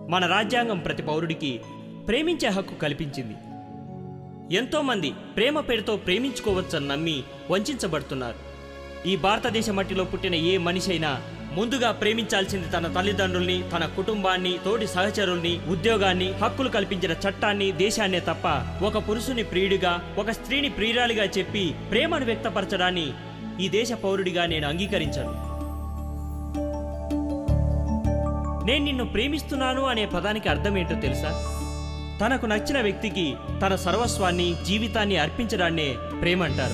మన రాజ్యాంగం ప్రతి పౌరుడికి ప్రేమించే హక్కు కల్పించింది ఎంతోమంది ప్రేమ పేరుతో ప్రేమించుకోవచ్చని నమ్మి వంచబడుతున్నారు ఈ భారతదేశ మట్టిలో పుట్టిన ఏ మనిషి అయినా ముందుగా ప్రేమించాల్సింది తన తల్లిదండ్రుల్ని తన కుటుంబాన్ని తోటి సహచరుల్ని ఉద్యోగాన్ని హక్కులు కల్పించిన చట్టాన్ని దేశాన్నే తప్ప ఒక పురుషుని ప్రియుడిగా ఒక స్త్రీని ప్రియురాలిగా చెప్పి ప్రేమను వ్యక్తపరచడాన్ని ఈ దేశ పౌరుడిగా నేను అంగీకరించను నేను నిన్ను ప్రేమిస్తున్నాను అనే పదానికి అర్థం ఏంటో తెలుసా తనకు నచ్చిన వ్యక్తికి తన సర్వస్వాన్ని జీవితాన్ని అర్పించడాన్నే ప్రేమ అంటారు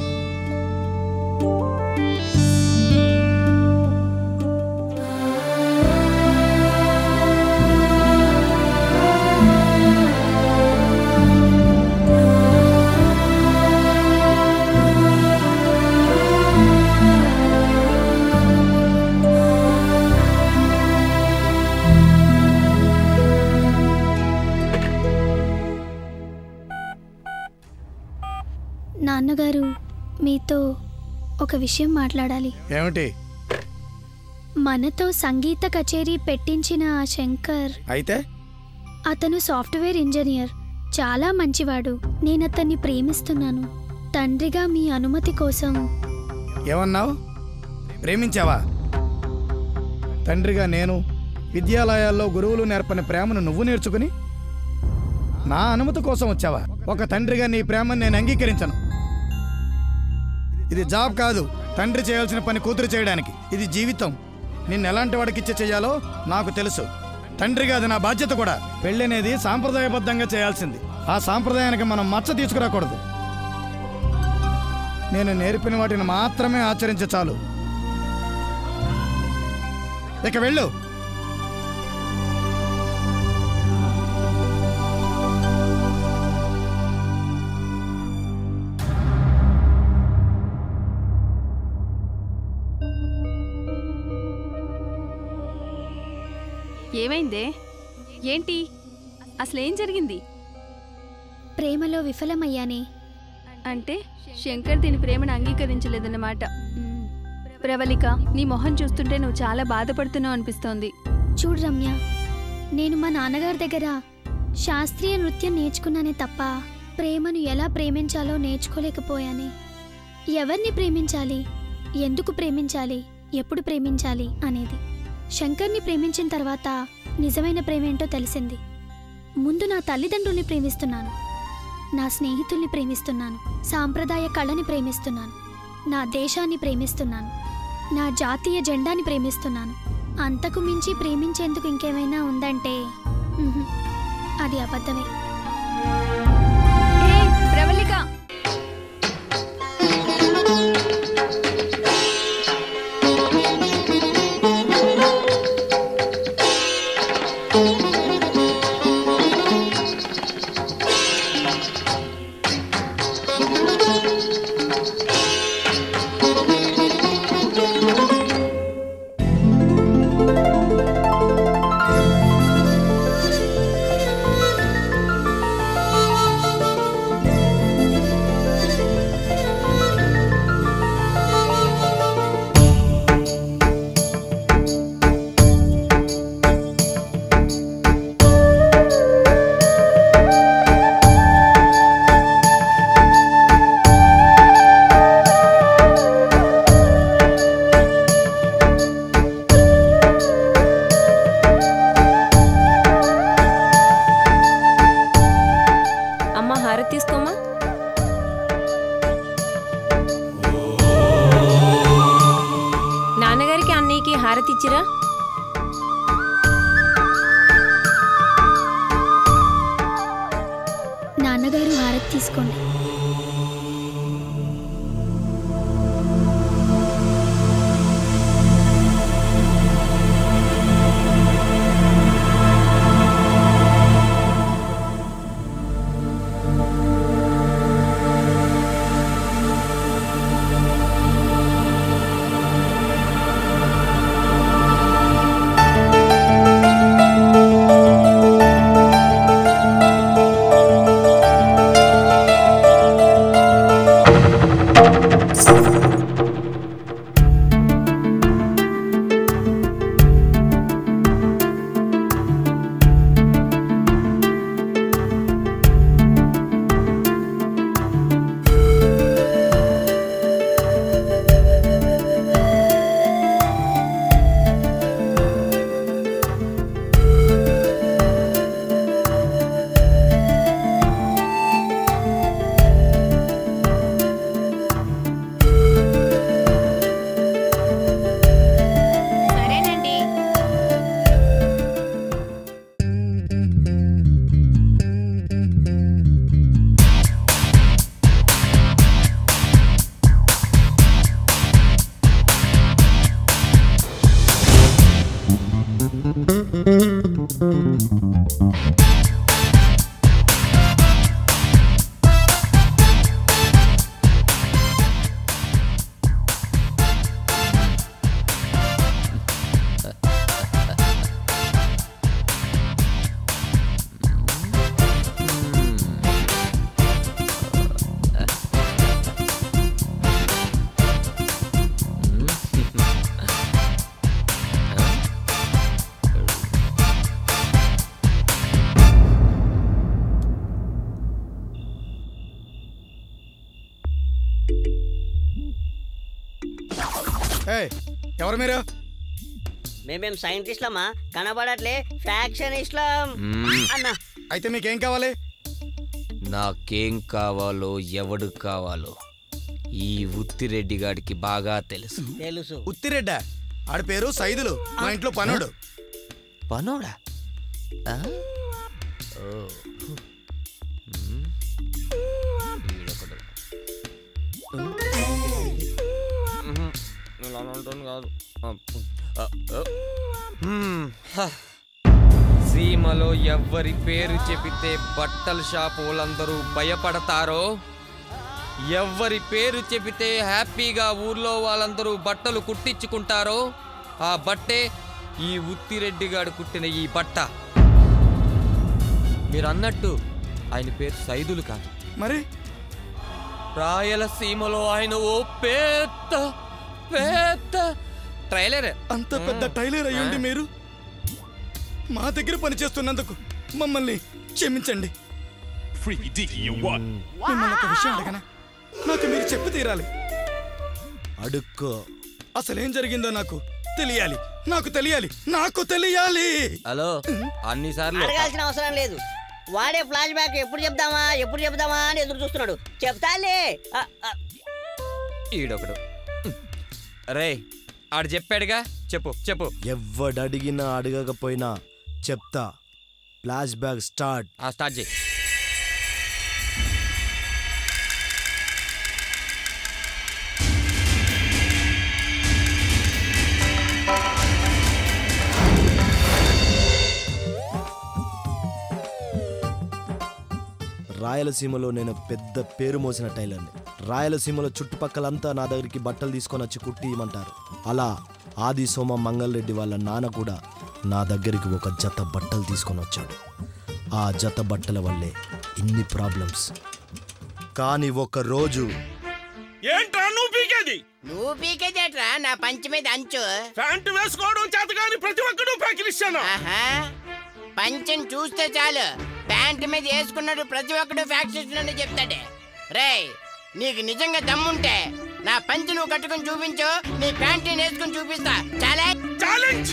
నాన్నగారు మీతో ఒక విషయం మాట్లాడాలి ఏమిటి మనతో సంగీత కచేరీ పెట్టించిన ఆ శంకర్ అయితే అతను సాఫ్ట్వేర్ ఇంజనీర్ చాలా మంచివాడు నేను అతన్ని ప్రేమిస్తున్నాను తండ్రిగా మీ అనుమతి కోసం ఏమన్నావు ప్రేమించావా తండ్రిగా నేను విద్యాలయాల్లో గురువులు నేర్పని ప్రేమను నువ్వు నేర్చుకుని నా అనుమతి కోసం వచ్చావా ఒక తండ్రిగా నీ ప్రేమను నేను అంగీకరించను ఇది జాబ్ కాదు తండ్రి చేయాల్సిన పని కూతురు చేయడానికి ఇది జీవితం నిన్ను ఎలాంటి వాడికి ఇచ్చే చేయాలో నాకు తెలుసు తండ్రిగా అది నా బాధ్యత కూడా పెళ్ళనేది సాంప్రదాయబద్ధంగా చేయాల్సింది ఆ సాంప్రదాయానికి మనం మచ్చ తీసుకురాకూడదు నేను నేర్పిన వాటిని మాత్రమే ఆచరించ చాలు ఇక వెళ్ళు ఏమైందే ఏంటి అసలేం జరిగింది ప్రేమలో విఫలమయ్యానే అంటే శంకర్ దీని ప్రేమను అంగీకరించలేదన్నమాట మ్మ్. ప్రవళిక నీ మొహం చూస్తుంటే నువ్వు చాలా బాధపడుతున్నావు అనిపిస్తోంది చూడు రమ్య నేను మా నాన్నగారి దగ్గర శాస్త్రీయ నృత్యం నేర్చుకున్నానే తప్ప ప్రేమను ఎలా ప్రేమించాలో నేర్చుకోలేకపోయానే ఎవరిని ప్రేమించాలి ఎందుకు ప్రేమించాలి ఎప్పుడు ప్రేమించాలి అనేది శంకర్ని ప్రేమించిన తర్వాత నిజమైన ప్రేమేంటో తెలిసింది ముందు నా తల్లిదండ్రుల్ని ప్రేమిస్తున్నాను నా స్నేహితుల్ని ప్రేమిస్తున్నాను సాంప్రదాయ కళని ప్రేమిస్తున్నాను నా దేశాన్ని ప్రేమిస్తున్నాను నా జాతీయ జెండాని ప్రేమిస్తున్నాను అంతకు మించి ప్రేమించేందుకు ఇంకేమైనా ఉందంటే ఉహుం, అది అబద్ధమే ఏ, ప్రవళిక అమ్మ హారతి తీసుకోమ్మా నాన్నగారికి అన్నయ్యకి హారతి ఇచ్చిరా నాన్నగారు హారతి తీసుకోండి ఏ ఏయ్ ఎవరు మీరు మేమేం సైంటిస్ట్లమా కనబడట్లే ఫ్యాక్షనిస్ట్లం అన్న అయితే మీకేం కావాలి నాకేం కావాలో ఎవడు కావాలో ఈ ఉత్తిరెడ్డి గాడికి బాగా తెలుసు తెలుసు ఉత్తిరెడ్డ ఆడి పేరు సైదులు మా ఇంట్లో పనుడు పనోడా ఆ? ఓ. మ్మ్. ఈడొకడు. మ్మ్. ఇలా అంటాను కాదు ఆ, ఆ, ఆ. మ్మ్. హ. సీమలో ఎవ్వరి పేరు చెబితే బట్టల షాపు వాళ్ళందరూ భయపడతారో ఎవ్వరి పేరు చెబితే హ్యాపీగా ఊర్లో వాళ్ళందరూ బట్టలు కుట్టించుకుంటారో ఆ బట్టే ఈ ఉత్తిరెడ్డి గాడు కుట్టిన ఈ బట్ట మీరు అన్నట్టు ఆయన పేరు సైదులు కాదు మరి రాయలసీమలో ఆయన ఓ పెద్ద పెద్ద ట్రైలర్ అంత పెద్ద టైలర్ అయ్యుండి మీరు మా దగ్గర పనిచేస్తున్నందుకు మమ్మల్ని క్షమించండి మిమ్మల్ని ఒక విషయం అడగనా నాకు మీరు చెప్పి తీరాలి అడుక్కో అసలేం జరిగిందో నాకు తెలియాలి నాకు తెలియాలి నాకు తెలియాలి హలో అన్నిసార్లు అడగాల్సిన అవసరం లేదు వాడే ఫ్లాష్ బ్యాక్ ఎప్పుడు చెప్దామా ఎప్పుడు చెప్దామా అని ఎదురు చూస్తున్నాడు చెప్తాలే ఆ, ఆ, ఈడొకడు రే ఆడు చెప్పాడుగా చెప్పు చెప్పు ఎవ్వడడిగినా అడగకపోయినా చెప్తా ఫ్లాష్ బ్యాక్ స్టార్ట్ ఆ స్టార్ట్ చేయి రాయలసీమలో నేను పెద్ద పేరు మోసిన టైలర్ని రాయలసీమలో చుట్టుపక్కలంతా నా దగ్గరికి బట్టలు తీసుకొని వచ్చి కుట్టి ఇవ్వమంటారు అలా ఆది సోమ మంగళరెడ్డి వాళ్ళ నాన్న కూడా నా దగ్గరికి ఒక జత బట్టలు తీసుకొని వచ్చాడు ఆ జత బట్టల వల్లే ఇన్ని ప్రాబ్లమ్స్ కానీ ఒక రోజు ఏంట్రా నువ్వు పీకేది నువ్వు పీకేదేట్రా నా పంచి మీద అంచు ప్యాంటు వేసుకోవడం చేత కానీ ప్రతి ఒక్కడు ప్యాకిలిస్తాను ఆహా పంచెని చూస్తే చాలు ప్యాంట్ మీద వేసుకున్నాడు ప్రతి ఒక్కడు ఫ్యాక్టరీ నుండి చెప్తాడే రేయ్ నీకు నిజంగా దమ్ముంటే నా పంచి నువ్వు కట్టుకొని చూపించు నీ ప్యాంట్ నేను వేసుకొని చూపిస్తా చాలా ఛాలెంజ్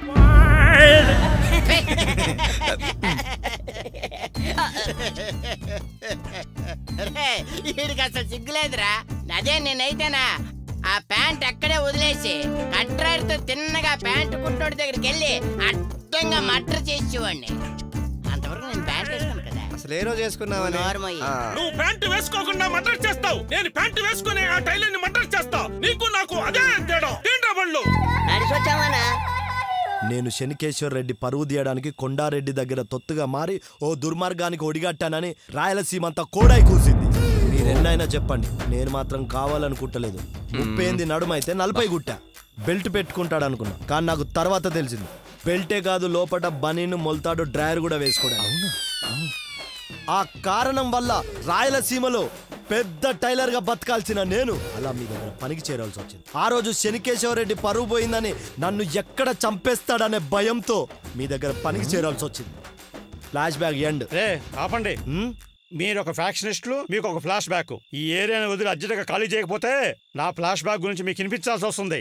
రేయ్, వీడికి అసలు సిగ్గులేదురా అదే నేనైతేనా ఆ ప్యాంట్ అక్కడే వదిలేసి కట్రాడితో తిన్నగా ప్యాంట్ కుట్టోడి దగ్గరికి వెళ్ళి అడ్డంగా మటర్ చేసేవాడిని అంతవరకు నేను ప్యాంట్ వేసుకోను కదా అసలు ఏ రోజు చేసుకున్నావని నార్మల్ నువ్వు ప్యాంటు వేసుకోకుండా మర్డర్ చేస్తావు నేను ప్యాంటు వేసుకుని ఆ టైలర్ ని మర్డర్ చేస్తా నీకు నాకు అదే తేడా తిండ్రా బళ్ళు నడిచి వచ్చావానా నేను శనికేశ్వర్ రెడ్డి పరువు తీయడానికి కొండారెడ్డి దగ్గర తొత్తుగా మారి ఓ దుర్మార్గానికి ఒడిగట్టానని రాయలసీమంతా కోడాయి కూసింది మీరెన్నైనా చెప్పండి నేను మాత్రం కావాలనుకుంటలేదు ముప్పేంది నడుమైతే నలభై గుట్టా బెల్ట్ పెట్టుకుంటాడు అనుకున్నా కానీ నాకు తర్వాత తెలిసింది బెల్టే కాదు లోపట బనీను మొల్తాడు డ్రైవర్ కూడా వేసుకోవడం ఆ కారణం వల్ల రాయలసీమలో పెద్ద టైలర్ గా బతకాల్సిన నేను అలా మీ దగ్గర పనికి చేరాల్సి వచ్చింది ఆ రోజు శనికేశ్వరరెడ్డి పరువు పోయిందని నన్ను ఎక్కడ చంపేస్తాడనే భయంతో మీ దగ్గర పనికి చేరాల్సి వచ్చింది ఫ్లాష్ బ్యాక్ ఎండ్ రే ఆపండి మీరు ఒక ఫ్యాక్షనిస్టులు మీకు ఒక ఫ్లాష్ బ్యాక్ ఈ ఏరియాని వదిలి అర్జెంట్గా ఖాళీ చేయకపోతే నా ఫ్లాష్ బ్యాక్ గురించి మీకు వినిపించాల్సి వస్తుంది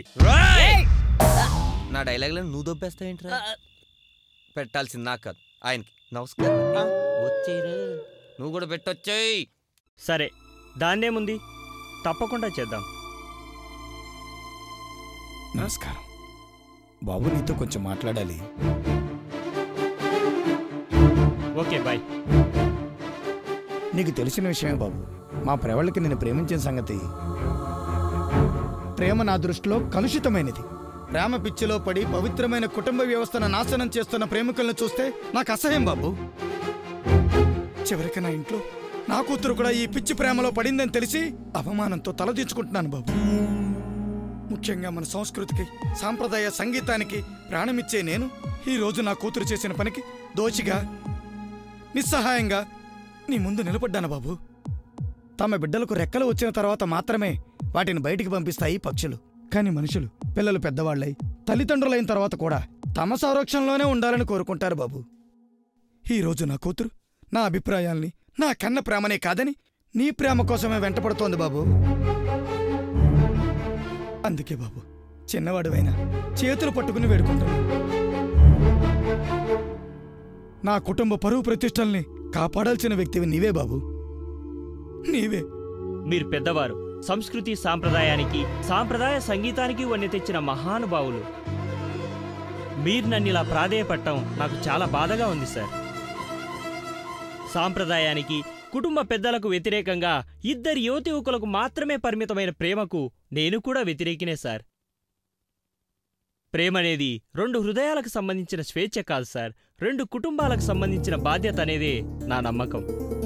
నా డైలాగ్లను నువ్వు దొబ్బేస్తావేంట్రా పెట్టాల్సింది నాకు కాదు ఆయనకి నమస్కారం వచ్చేరు నువ్వు కూడా పెట్టొచ్చాయి సరే దాన్నేముంది తప్పకుండా చేద్దాం నమస్కారం బాబు నీతో కొంచెం మాట్లాడాలి ఓకే బాయ్ నీకు తెలిసిన విషయమే బాబు మా ప్రేవళ్ళకి నేను ప్రేమించిన సంగతి ప్రేమ నా దృష్టిలో కలుషితమైనది ప్రేమ పిచ్చిలో పడి పవిత్రమైన కుటుంబ వ్యవస్థను నాశనం చేస్తున్న ప్రేమికులను చూస్తే నాకు అసహ్యం బాబు చివరికి నా ఇంట్లో నా కూతురు కూడా ఈ పిచ్చి ప్రేమలో పడిందని తెలిసి అవమానంతో తలదీర్చుకుంటున్నాను బాబు ముఖ్యంగా మన సంస్కృతికి సాంప్రదాయ సంగీతానికి ప్రాణమిచ్చే నేను ఈ రోజు నా కూతురు చేసిన పనికి దోచిగా నిస్సహాయంగా నీ ముందు నిలబడ్డాను బాబు తమ బిడ్డలకు రెక్కలు వచ్చిన తర్వాత మాత్రమే వాటిని బయటికి పంపిస్తాయి పక్షులు కానీ మనుషులు పిల్లలు పెద్దవాళ్ళై తల్లిదండ్రులైన తర్వాత కూడా తమ సంరక్షణలోనే ఉండాలని కోరుకుంటారు బాబు ఈ రోజు నా కూతురు నా అభిప్రాయాల్ని నా కన్న ప్రేమనే కాదని నీ ప్రేమ కోసమే వెంటపడుతోంది బాబు అందుకే బాబు చిన్నవాడివైనా చేతులు పట్టుకుని వేడుకుంటున్నాను నా కుటుంబ పరువు ప్రతిష్టల్ని కాపాడాల్సిన వ్యక్తివి నీవే బాబు నీవే మీరు పెద్దవారు సంస్కృతి సాంప్రదాయానికి సాంప్రదాయ సంగీతానికి వన్నె తెచ్చిన మహానుభావులు మీరు నన్ను ఇలా ప్రాధేయపడటం నాకు చాలా బాధగా ఉంది సార్ సాంప్రదాయానికి కుటుంబ పెద్దలకు వ్యతిరేకంగా ఇద్దరి యువతి యువకులకు మాత్రమే పరిమితమైన ప్రేమకు నేను కూడా వ్యతిరేకినే సార్ ప్రేమనేది రెండు హృదయాలకు సంబంధించిన స్వేచ్ఛ కాదు సార్ రెండు కుటుంబాలకు సంబంధించిన బాధ్యత అనేదే నా నమ్మకం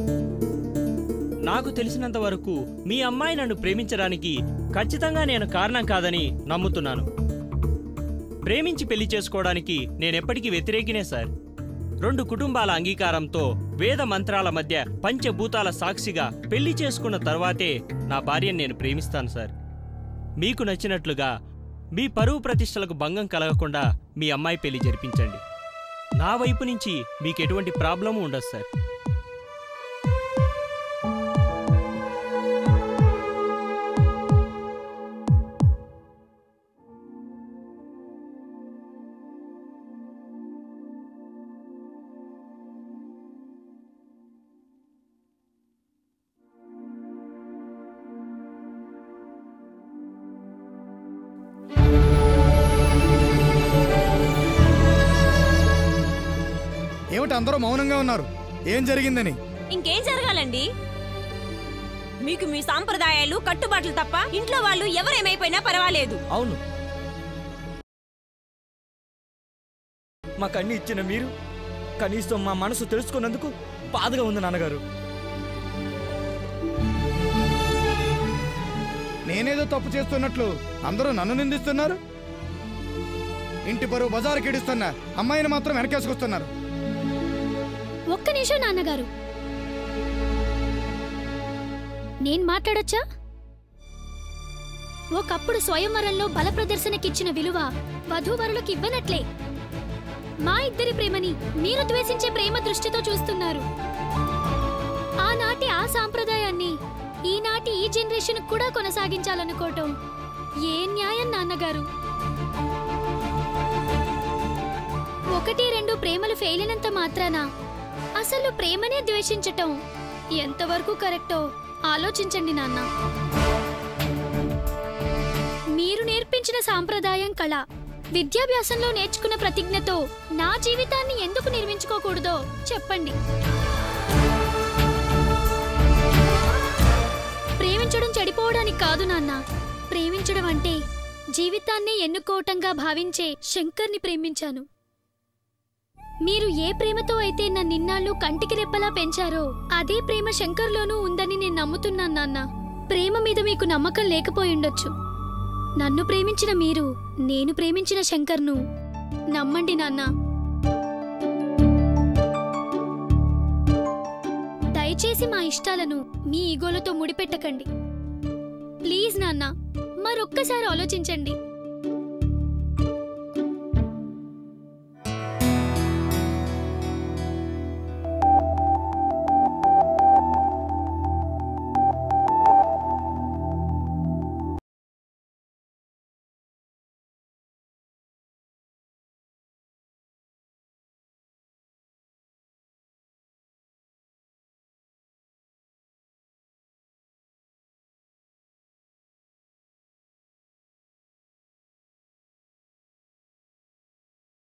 నాకు తెలిసినంత వరకు మీ అమ్మాయి నన్ను ప్రేమించడానికి ఖచ్చితంగా నేను కారణం కాదని నమ్ముతున్నాను ప్రేమించి పెళ్లి చేసుకోవడానికి నేనెప్పటికీ వ్యతిరేకినే సార్ రెండు కుటుంబాల అంగీకారంతో వేద మంత్రాల మధ్య పంచభూతాల సాక్షిగా పెళ్లి చేసుకున్న తర్వాతే నా భార్యను నేను ప్రేమిస్తాను సార్ మీకు నచ్చినట్లుగా మీ పరువు ప్రతిష్టలకు భంగం కలగకుండా మీ అమ్మాయి పెళ్లి జరిపించండి నా వైపు నుంచి మీకు ఎటువంటి ప్రాబ్లము ఉండదు సార్ ఏమిటి అందరూ మౌనంగా ఉన్నారు ఏం జరిగిందని ఇంకేం జరగాలండి మీకు మీ సాంప్రదాయాలు కట్టుబాట్లు తప్ప ఇంట్లో వాళ్ళు ఎవరేమైపోయినా పర్వాలేదు అవును మాకు అన్ని ఇచ్చిన మీరు కనీసం మా మనసు తెలుసుకున్నందుకు బాధగా ఉంది నాన్నగారు నేనేదో తప్పు చేస్తున్నట్లు అందరూ నన్ను నిందిస్తున్నారు ఇంటి పరువు బజారుకి ఇడుస్తున్నా అమ్మాయిని మాత్రం వెనకేసుకొస్తున్నారు ఒక్క నిమిషం నాన్నగారు నేను మాట్లాడొచ్చా ఒకప్పుడు స్వయంవరంలో బల ప్రదర్శనకిచ్చిన విలువ వధూవరులకు ఇవ్వనట్లే మా ఇద్దరి ప్రేమని మీరు ద్వేషించే ప్రేమ దృష్టితో చూస్తున్నారు ఆనాటి ఆ సాంప్రదాయాన్ని ఈనాటి ఈ జనరేషన్ కూడా కొనసాగించాలనుకోవటం ఏ న్యాయం నాన్నగారు ఒకటి రెండు ప్రేమలు ఫెయిల్ అయినంత మాత్రాన అసలు ప్రేమనే ద్వేషించటం ఎంతవరకు కరెక్టో ఆలోచించండి నాన్న మీరు నేర్పించిన సాంప్రదాయం కళ విద్యాభ్యాసంలో నేర్చుకున్న ప్రతిజ్ఞతో నా జీవితాన్ని ఎందుకు నిర్మించుకోకూడదో చెప్పండి ప్రేమించడం చెడిపోవడానికి కాదు నాన్న ప్రేమించడం అంటే జీవితాన్నే ఎన్నుకోవటంగా భావించే శంకర్ని ప్రేమించాను మీరు ఏ ప్రేమతో అయితే నన్నిన్నాళ్ళు కంటికి రెప్పలా పెంచారో అదే ప్రేమ శంకర్లోనూ ఉందని నేను నమ్ముతున్నాను నాన్న ప్రేమ మీద మీకు నమ్మకం లేకపోయిండొచ్చు నన్ను ప్రేమించిన మీరు నేను ప్రేమించిన శంకర్ను నమ్మండి నాన్న దయచేసి మా ఇష్టాలను మీ ఈగోలతో ముడిపెట్టకండి ప్లీజ్ నాన్న మరొక్కసారి ఆలోచించండి